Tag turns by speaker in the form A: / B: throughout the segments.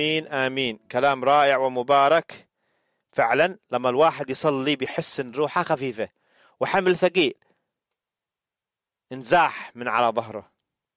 A: آمين آمين كلام رائع ومبارك فعلا لما الواحد يصلي بيحس ان روحه خفيفة وحمل ثقيل انزاح من على ظهره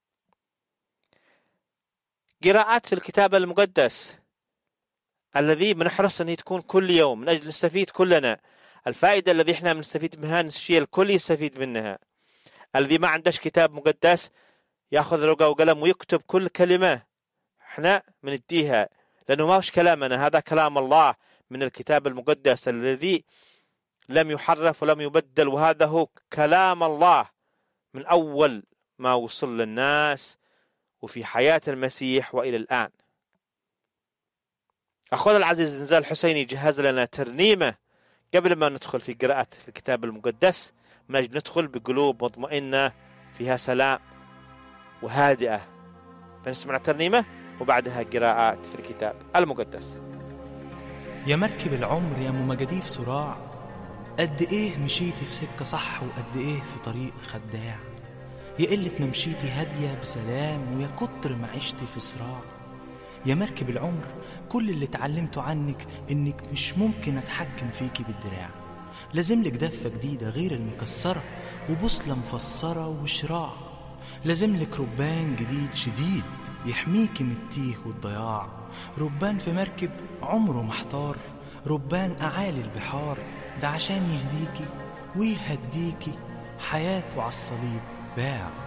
A: قراءات في الكتاب المقدس الذي بنحرص ان هي تكون كل يوم من اجل نستفيد كلنا الفائده الذي احنا بنستفيد منها الشيء الكل يستفيد منها الذي ما عندش كتاب مقدس ياخذ ورقه وقلم ويكتب كل كلمه احنا بنديها لانه ما هوش كلامنا هذا كلام الله من الكتاب المقدس الذي لم يحرف ولم يبدل وهذا هو كلام الله من اول ما وصل للناس وفي حياه المسيح والى الان اخونا العزيز نزال الحسيني جهز لنا ترنيمه قبل ما ندخل في قراءة الكتاب المقدس من أجل ندخل بقلوب مطمئنة فيها سلام وهادئة فنسمع الترنيمة وبعدها قراءات في الكتاب المقدس
B: يا مركب العمر يا مجاديف صراع قد ايه مشيتي في سكة صح وقد ايه في طريق خداع يا قلة ما مشيتي هادية بسلام ويا كتر ما عشتي في صراع يا مركب العمر كل اللي اتعلمته عنك انك مش ممكن اتحكم فيكي بالدراع لازم لك دفة جديدة غير المكسرة وبوصلة مفسرة وشراع لازم لك ربان جديد شديد يحميكي من التيه والضياع ربان في مركب عمره محتار ربان أعالي البحار ده عشان يهديكي ويهديكي حياته على الصليب باع